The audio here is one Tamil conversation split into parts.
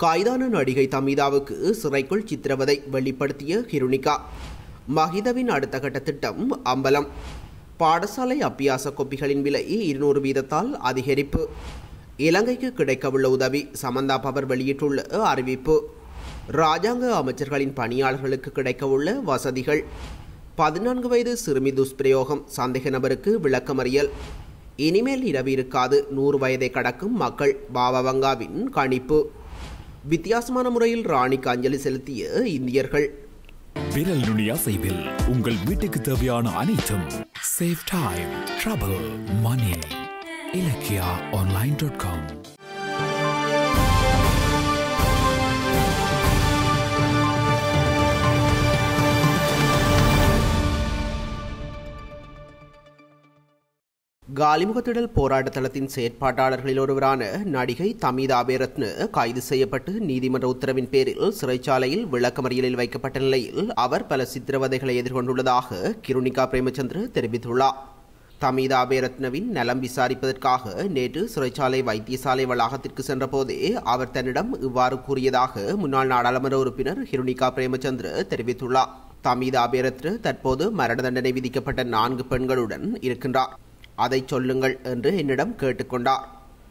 கைதான நடிகை தமிதாவுக்கு சிறைக்குள் சித்திரவதை வெளிப்படுத்திய ஹிருணிகா மஹிதவின் அடுத்த கட்ட திட்டம் அம்பலம் பாடசாலை அப்பியாச கொப்பிகளின் விலை இருநூறு வீதத்தால் அதிகரிப்பு இலங்கைக்கு கிடைக்கவுள்ள உதவி சமந்தா பவர் வெளியிட்டுள்ள அறிவிப்பு ராஜாங்க அமைச்சர்களின் பணியாளர்களுக்கு கிடைக்கவுள்ள வசதிகள் பதினான்கு வயது சிறுமி துஷ்பிரயோகம் சந்தேக நபருக்கு விளக்கமறியல் இனிமேல் இரவு இருக்காது நூறு வயதை கடக்கும் மக்கள் பாவவங்காவின் கணிப்பு வித்தியாசமான முறையில் ராணிக்கு அஞ்சலி செலுத்திய இந்தியர்கள் விரல் நுனி அசைவில் உங்கள் வீட்டுக்கு தேவையான அனைத்தும் save time trouble money Ilakkiya online dot com காலிமுகத்திடல் போராட்ட தளத்தின் செயற்பாட்டாளர்களில் ஒருவரான நடிகை தமிதா அபேரத்ன கைது செய்யப்பட்டு நீதிமன்ற உத்தரவின் பேரில் சிறைச்சாலையில் விளக்கமறியலில் வைக்கப்பட்ட நிலையில் அவர் பல சித்திரவதைகளை எதிர்கொண்டுள்ளதாக கிருணிகா பிரேமச்சந்திர தெரிவித்துள்ளார் தமிதா அபேரத்னவின் நலம் விசாரிப்பதற்காக நேற்று சிறைச்சாலை வைத்தியசாலை வளாகத்திற்கு சென்றபோதே அவர் தன்னிடம் இவ்வாறு கூறியதாக முன்னாள் நாடாளுமன்ற உறுப்பினர் ஹிருணிகா பிரேமச்சந்திர தெரிவித்துள்ளார் தமிதா அபேரத்ன தற்போது மரண தண்டனை விதிக்கப்பட்ட நான்கு பெண்களுடன் இருக்கின்றார் அதை சொல்லுங்கள் என்று என்னிடம் கேட்டுக்கொண்டார்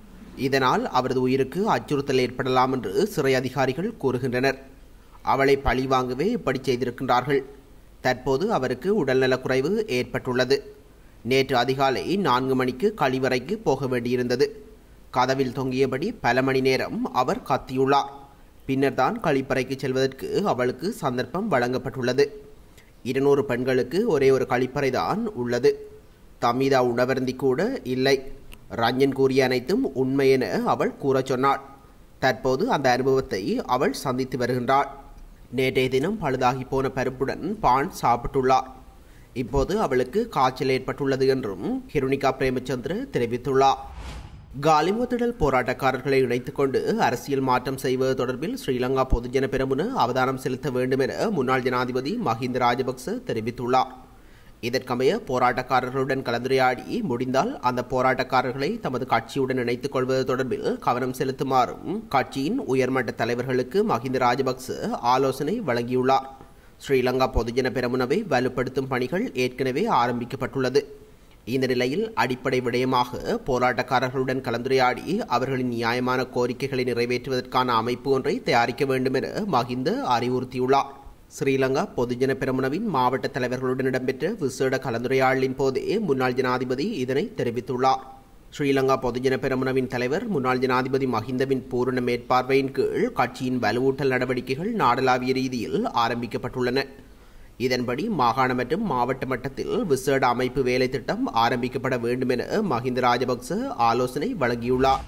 இதனால் அவரது உயிருக்கு அச்சுறுத்தல் ஏற்படலாம் என்று சிறை அதிகாரிகள் கூறுகின்றனர் அவளை பழி வாங்கவே இப்படி செய்திருக்கின்றார்கள் தற்போது அவருக்கு உடல்நலக்குறைவு ஏற்பட்டுள்ளது நேற்று அதிகாலை நான்கு மணிக்கு கழிவறைக்கு போக வேண்டியிருந்தது கதவில் தொங்கியபடி பல மணி நேரம் அவர் கத்தியுள்ளார் பின்னர் தான் கழிப்பறைக்கு செல்வதற்கு அவளுக்கு சந்தர்ப்பம் வழங்கப்பட்டுள்ளது இருநூறு பெண்களுக்கு ஒரே ஒரு கழிப்பறை தான் உள்ளது தமிதா உணவருந்தி கூட இல்லை ரஞ்சன் கூறிய அனைத்தும் உண்மை என அவள் கூறச் சொன்னாள் தற்போது அந்த அனுபவத்தை அவள் சந்தித்து வருகின்றாள் நேற்றைய தினம் பழுதாகி போன பருப்புடன் பான் சாப்பிட்டுள்ளார் இப்போது அவளுக்கு காய்ச்சல் ஏற்பட்டுள்ளது என்றும் ஹிருணிகா பிரேமச்சந்திர தெரிவித்துள்ளார் காலிமுத்திடல் போராட்டக்காரர்களை இணைத்துக் கொண்டு அரசியல் மாற்றம் செய்வது தொடர்பில் ஸ்ரீலங்கா பொதுஜன பெரமுன அவதானம் செலுத்த வேண்டும் என முன்னாள் ஜனாதிபதி மஹிந்த ராஜபக்ச தெரிவித்துள்ளார் இதற்கமைய போராட்டக்காரர்களுடன் கலந்துரையாடி முடிந்தால் அந்த போராட்டக்காரர்களை தமது கட்சியுடன் இணைத்துக் கொள்வது தொடர்பில் கவனம் செலுத்துமாறும் கட்சியின் உயர்மட்ட தலைவர்களுக்கு மஹிந்த ராஜபக்ச ஆலோசனை வழங்கியுள்ளார் ஸ்ரீலங்கா பொதுஜன பெரமுனவை வலுப்படுத்தும் பணிகள் ஏற்கனவே ஆரம்பிக்கப்பட்டுள்ளது இந்த நிலையில் அடிப்படை விடயமாக போராட்டக்காரர்களுடன் கலந்துரையாடி அவர்களின் நியாயமான கோரிக்கைகளை நிறைவேற்றுவதற்கான அமைப்பு ஒன்றை தயாரிக்க வேண்டும் என மஹிந்த அறிவுறுத்தியுள்ளார் ஸ்ரீலங்கா பொதுஜன பெரமுனவின் மாவட்ட தலைவர்களுடன் இடம்பெற்ற விசேட கலந்துரையாடலின் போதே முன்னாள் ஜனாதிபதி இதனை தெரிவித்துள்ளார் ஸ்ரீலங்கா பொதுஜன பெரமுனவின் தலைவர் முன்னாள் ஜனாதிபதி மஹிந்தவின் பூரண மேற்பார்வையின் கீழ் கட்சியின் வலுவூட்டல் நடவடிக்கைகள் நாடளாவிய ரீதியில் ஆரம்பிக்கப்பட்டுள்ளன இதன்படி மாகாண மற்றும் மாவட்ட மட்டத்தில் விசேட அமைப்பு வேலை திட்டம் ஆரம்பிக்கப்பட வேண்டும் என மஹிந்த ராஜபக்ச ஆலோசனை வழங்கியுள்ளார்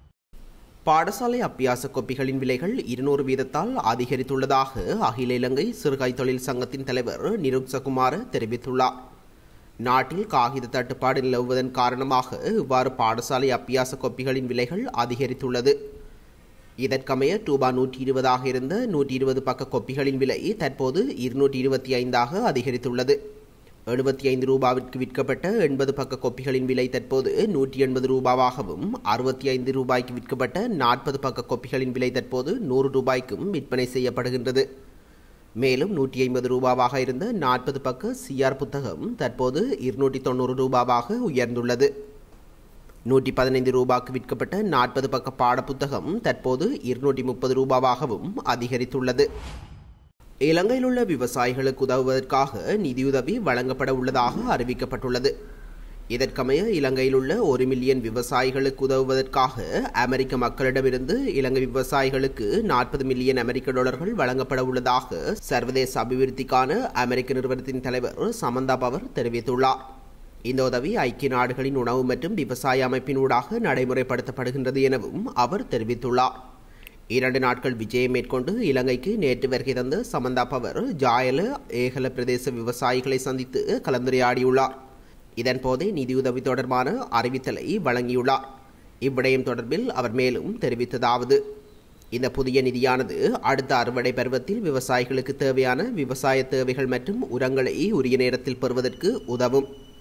பாடசாலை அப்பியாச கொப்பிகளின் விலைகள் இருநூறு வீதத்தால் அதிகரித்துள்ளதாக அகில இலங்கை சிறுகை தொழில் சங்கத்தின் தலைவர் நிருக்சகுமார தெரிவித்துள்ளார் நாட்டில் காகித தட்டுப்பாடு நிலவுவதன் காரணமாக இவ்வாறு பாடசாலை அப்பியாச கொப்பிகளின் விலைகள் அதிகரித்துள்ளது இதற்கமைய ரூபா நூற்றி இருபதாக இருந்த நூற்றி இருபது பக்க கொப்பிகளின் விலை தற்போது இருநூற்றி இருபத்தி ஐந்தாக அதிகரித்துள்ளது எழுபத்தி ஐந்து ரூபாவிற்கு விற்கப்பட்ட எண்பது பக்க கொப்பிகளின் விலை தற்போது நூற்றி எண்பது ரூபாவாகவும் அறுபத்தி ஐந்து ரூபாய்க்கு விற்கப்பட்ட நாற்பது பக்க கொப்பிகளின் விலை தற்போது நூறு ரூபாய்க்கும் விற்பனை செய்யப்படுகின்றது மேலும் நூற்றி ஐம்பது ரூபாவாக இருந்த நாற்பது பக்க சிஆர் புத்தகம் தற்போது இருநூற்றி தொண்ணூறு ரூபாவாக உயர்ந்துள்ளது நூற்றி பதினைந்து ரூபாய்க்கு விற்கப்பட்ட நாற்பது பக்க பாடப்புத்தகம் தற்போது இருநூற்றி முப்பது ரூபாவாகவும் அதிகரித்துள்ளது இலங்கையில் உள்ள விவசாயிகளுக்கு உதவுவதற்காக நிதியுதவி வழங்கப்பட உள்ளதாக அறிவிக்கப்பட்டுள்ளது இதற்கமைய இலங்கையில் உள்ள ஒரு மில்லியன் விவசாயிகளுக்கு உதவுவதற்காக அமெரிக்க மக்களிடமிருந்து இலங்கை விவசாயிகளுக்கு நாற்பது மில்லியன் அமெரிக்க டாலர்கள் வழங்கப்பட உள்ளதாக சர்வதேச அபிவிருத்திக்கான அமெரிக்க நிறுவனத்தின் தலைவர் சமந்தா பவர் தெரிவித்துள்ளார் இந்த உதவி ஐக்கிய நாடுகளின் உணவு மற்றும் விவசாய அமைப்பினூடாக நடைமுறைப்படுத்தப்படுகின்றது எனவும் அவர் தெரிவித்துள்ளார் இரண்டு நாட்கள் விஜயம் மேற்கொண்டு இலங்கைக்கு நேற்று வருகை தந்த சமந்தா பவர் ஜாயல ஏகல பிரதேச விவசாயிகளை சந்தித்து கலந்துரையாடியுள்ளார் இதன்போதே நிதியுதவி தொடர்பான அறிவித்தலை வழங்கியுள்ளார் இவ்விடயம் தொடர்பில் அவர் மேலும் தெரிவித்ததாவது இந்த புதிய நிதியானது அடுத்த அறுவடை பருவத்தில் விவசாயிகளுக்கு தேவையான விவசாய தேவைகள் மற்றும் உரங்களை உரிய நேரத்தில் பெறுவதற்கு உதவும்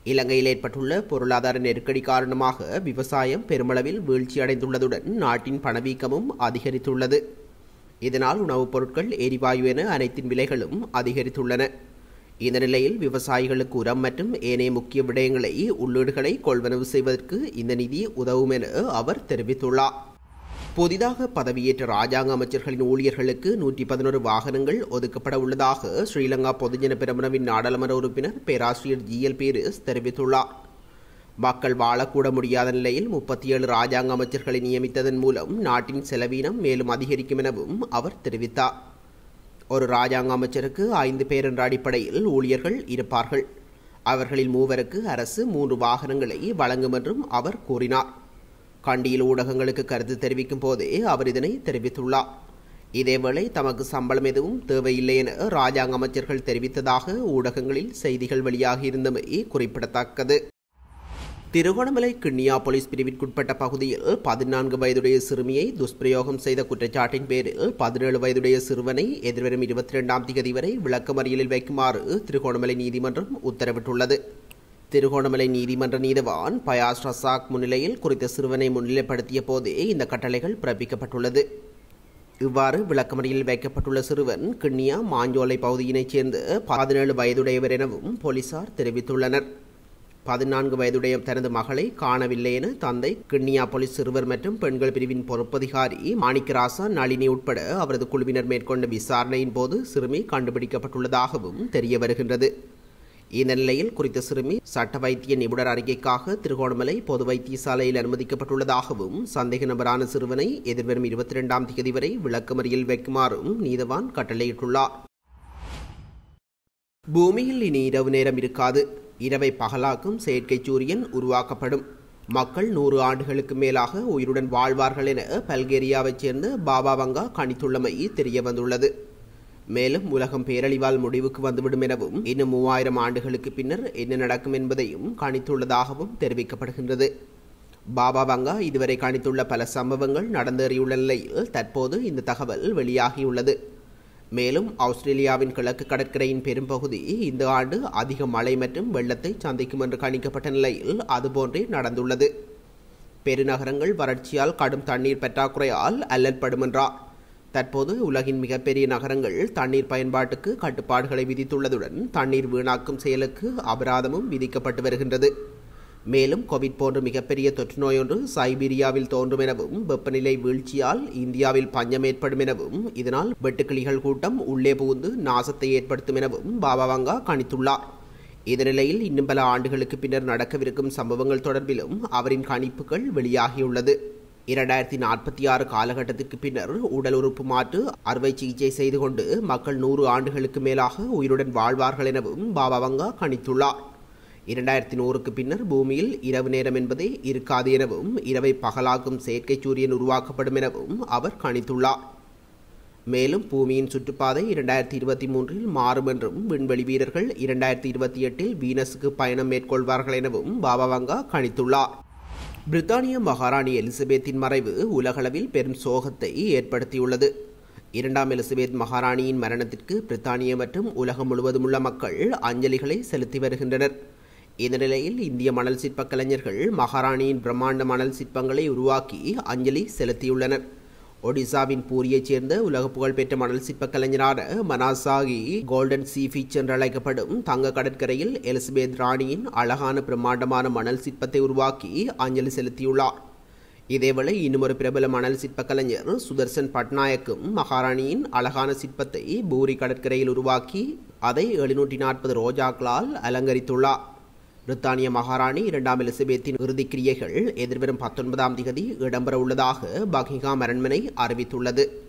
இலங்கையில் ஏற்பட்டுள்ள பொருளாதார நெருக்கடி காரணமாக விவசாயம் பெருமளவில் வீழ்ச்சியடைந்துள்ளதுடன் நாட்டின் பணவீக்கமும் அதிகரித்துள்ளது இதனால் உணவுப் பொருட்கள் எரிவாயு என அனைத்தின் விலைகளும் அதிகரித்துள்ளன இந்த நிலையில் விவசாயிகளுக்கு உரம் மற்றும் ஏனைய முக்கிய விடயங்களை உள்ளீடுகளை கொள்வனவு செய்வதற்கு இந்த நிதி உதவும் என அவர் தெரிவித்துள்ளார் புதிதாக பதவியேற்ற ராஜாங்க அமைச்சர்களின் ஊழியர்களுக்கு நூற்றி பதினோரு வாகனங்கள் ஒதுக்கப்பட உள்ளதாக ஸ்ரீலங்கா பொதுஜன பெரமுனவின் நாடாளுமன்ற உறுப்பினர் பேராசிரியர் ஜி எல் பீரிஸ் தெரிவித்துள்ளார் மக்கள் வாழக்கூட முடியாத நிலையில் முப்பத்தி ஏழு ராஜாங்க அமைச்சர்களை நியமித்ததன் மூலம் நாட்டின் செலவீனம் மேலும் அதிகரிக்கும் எனவும் அவர் தெரிவித்தார் ஒரு ராஜாங்க அமைச்சருக்கு ஐந்து பேர் என்ற அடிப்படையில் ஊழியர்கள் இருப்பார்கள் அவர்களில் மூவருக்கு அரசு மூன்று வாகனங்களை வழங்கும் என்றும் அவர் கூறினார் கண்டியில் ஊடகங்களுக்கு கருத்து தெரிவிக்கும் போதே அவர் இதனை தெரிவித்துள்ளார் இதேவேளை தமக்கு சம்பளம் எதுவும் தேவையில்லை என ராஜாங்க அமைச்சர்கள் தெரிவித்ததாக ஊடகங்களில் செய்திகள் வெளியாகியிருந்தமை குறிப்பிடத்தக்கது திருகோணமலை கிண்ணியா போலீஸ் பிரிவிற்குட்பட்ட பகுதியில் பதினான்கு வயதுடைய சிறுமியை துஷ்பிரயோகம் செய்த குற்றச்சாட்டின் பேரில் பதினேழு வயதுடைய சிறுவனை எதிர்வரும் இருபத்தி இரண்டாம் தேதி வரை விளக்கமறியலில் வைக்குமாறு திருகோணமலை நீதிமன்றம் உத்தரவிட்டுள்ளது திருகோணமலை நீதிமன்ற நீதவான் பயாஸ் ரசாக் முன்னிலையில் குறித்த சிறுவனை முன்னிலைப்படுத்திய போதே இந்த கட்டளைகள் பிறப்பிக்கப்பட்டுள்ளது இவ்வாறு விளக்கமறியில் வைக்கப்பட்டுள்ள சிறுவன் கிண்ணியா மாஞ்சோலை பகுதியினைச் சேர்ந்த பதினேழு வயதுடையவர் எனவும் போலீசார் தெரிவித்துள்ளனர் பதினான்கு வயதுடைய தனது மகளை காணவில்லை என தந்தை கிண்ணியா போலீஸ் சிறுவர் மற்றும் பெண்கள் பிரிவின் பொறுப்பதிகாரி மாணிக்கராசா நளினி உட்பட அவரது குழுவினர் மேற்கொண்ட விசாரணையின் போது சிறுமி கண்டுபிடிக்கப்பட்டுள்ளதாகவும் தெரிய வருகின்றது இந்த நிலையில் குறித்த சிறுமி சட்ட வைத்திய நிபுணர் அறிக்கைக்காக திருகோணமலை பொது வைத்தியசாலையில் அனுமதிக்கப்பட்டுள்ளதாகவும் சந்தேக நபரான சிறுவனை எதிர்வரும் இருபத்தி இரண்டாம் தேதி வரை விளக்கமறியில் வைக்குமாறும் நீதவான் கட்டளையிட்டுள்ளார் பூமியில் இனி இரவு நேரம் இருக்காது இரவை பகலாக்கும் செயற்கை சூரியன் உருவாக்கப்படும் மக்கள் நூறு ஆண்டுகளுக்கு மேலாக உயிருடன் வாழ்வார்கள் என பல்கேரியாவைச் சேர்ந்த பாபா வங்கா கணித்துள்ளமை தெரிய வந்துள்ளது மேலும் உலகம் பேரழிவால் முடிவுக்கு வந்துவிடும் எனவும் இன்னும் மூவாயிரம் ஆண்டுகளுக்கு பின்னர் என்ன நடக்கும் என்பதையும் கணித்துள்ளதாகவும் தெரிவிக்கப்படுகின்றது பாபா வங்கா இதுவரை கணித்துள்ள பல சம்பவங்கள் நடந்தேறியுள்ள நிலையில் தற்போது இந்த தகவல் வெளியாகியுள்ளது மேலும் ஆஸ்திரேலியாவின் கிழக்கு கடற்கரையின் பெரும்பகுதி இந்த ஆண்டு அதிக மழை மற்றும் வெள்ளத்தை சந்திக்கும் என்று கணிக்கப்பட்ட நிலையில் அதுபோன்றே நடந்துள்ளது பெருநகரங்கள் வறட்சியால் கடும் தண்ணீர் பற்றாக்குறையால் அல்லற்படும் என்றார் தற்போது உலகின் மிகப்பெரிய நகரங்கள் தண்ணீர் பயன்பாட்டுக்கு கட்டுப்பாடுகளை விதித்துள்ளதுடன் தண்ணீர் வீணாக்கும் செயலுக்கு அபராதமும் விதிக்கப்பட்டு வருகின்றது மேலும் கோவிட் போன்ற மிகப்பெரிய தொற்று நோய் ஒன்று சைபீரியாவில் தோன்றும் எனவும் வெப்பநிலை வீழ்ச்சியால் இந்தியாவில் பஞ்சம் ஏற்படும் எனவும் இதனால் வெட்டுக்கிளிகள் கூட்டம் உள்ளே புகுந்து நாசத்தை ஏற்படுத்தும் எனவும் பாபாவாங்கா கணித்துள்ளார் இந்நிலையில் இன்னும் பல ஆண்டுகளுக்கு பின்னர் நடக்கவிருக்கும் சம்பவங்கள் தொடர்பிலும் அவரின் கணிப்புகள் வெளியாகியுள்ளது இரண்டாயிரத்தி நாற்பத்தி ஆறு காலகட்டத்திற்கு பின்னர் உடல் உறுப்பு மாற்று அறுவை சிகிச்சை செய்து கொண்டு மக்கள் நூறு ஆண்டுகளுக்கு மேலாக உயிருடன் வாழ்வார்கள் எனவும் பாபாவங்கா கணித்துள்ளார் இரண்டாயிரத்தி நூறுக்கு பின்னர் பூமியில் இரவு நேரம் என்பதே இருக்காது எனவும் இரவை பகலாக்கும் செயற்கை சூரியன் உருவாக்கப்படும் எனவும் அவர் கணித்துள்ளார் மேலும் பூமியின் சுற்றுப்பாதை இரண்டாயிரத்தி இருபத்தி மூன்றில் மாறும் என்றும் விண்வெளி வீரர்கள் இரண்டாயிரத்தி இருபத்தி எட்டில் வீனஸுக்கு பயணம் மேற்கொள்வார்கள் எனவும் பாபாவங்கா கணித்துள்ளார் பிரித்தானிய மகாராணி எலிசபெத்தின் மறைவு உலகளவில் பெரும் சோகத்தை ஏற்படுத்தியுள்ளது இரண்டாம் எலிசபெத் மகாராணியின் மரணத்திற்கு பிரித்தானிய மற்றும் உலகம் முழுவதும் உள்ள மக்கள் அஞ்சலிகளை செலுத்தி வருகின்றனர் இந்த நிலையில் இந்திய மணல் சிற்ப கலைஞர்கள் மகாராணியின் பிரம்மாண்ட மணல் சிற்பங்களை உருவாக்கி அஞ்சலி செலுத்தியுள்ளனர் ஒடிசாவின் பூரியைச் சேர்ந்த உலக புகழ்பெற்ற மணல் சிற்ப கலைஞரான மனாசாகி கோல்டன் சீ ஃபீச் என்று அழைக்கப்படும் தங்க கடற்கரையில் எலிசபெத் ராணியின் அழகான பிரம்மாண்டமான மணல் சிற்பத்தை உருவாக்கி அஞ்சலி செலுத்தியுள்ளார் இதேவேளை இன்னுமொரு பிரபல மணல் சிற்ப கலைஞர் சுதர்சன் பட்நாயக்கும் மகாராணியின் அழகான சிற்பத்தை பூரி கடற்கரையில் உருவாக்கி அதை எழுநூற்றி நாற்பது ரோஜாக்களால் அலங்கரித்துள்ளார் பிரித்தானிய மகாராணி இரண்டாம் எலிசபெத்தின் இறுதிக் கிரியைகள் எதிர்வரும் பத்தொன்பதாம் திகதி இடம்பெற உள்ளதாக பக்கிங்ஹாம் அரண்மனை அறிவித்துள்ளது